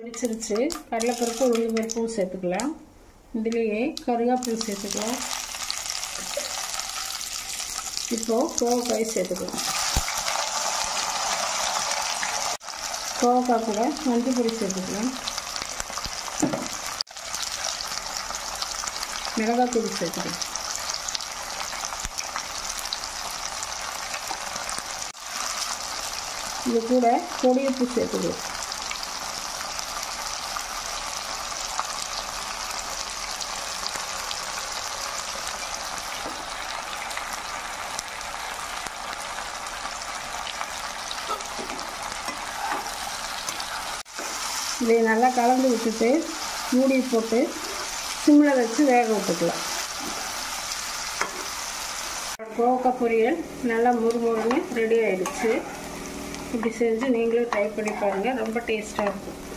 பிடிச்சிருச்சு கடலைப்பருப்பு உளுந்து பருப்பும் சேர்த்துக்கலாம் இதுலேயே கருகாப்பில் சேர்த்துக்கலாம் இப்போது கோவக்காய் சேர்த்துக்கலாம் கோவக்காய் கூட மஞ்சள் பொடி சேர்த்துக்கலாம் மிளகாய் தூள் சேர்த்துக்கலாம் இது கூட பொடியுப்பு சேர்த்துக்கலாம் இதை நல்லா கலந்து விட்டுட்டு மூடி போட்டு சிம்மில் வச்சு வேக விட்டுக்கலாம் கோவக்காய் பொரியல் நல்லா முறுமுறுன்னு ரெடி ஆயிடுச்சு இப்படி செஞ்சு நீங்களும் ட்ரை பண்ணி பாருங்கள் ரொம்ப டேஸ்ட்டாக இருக்கும்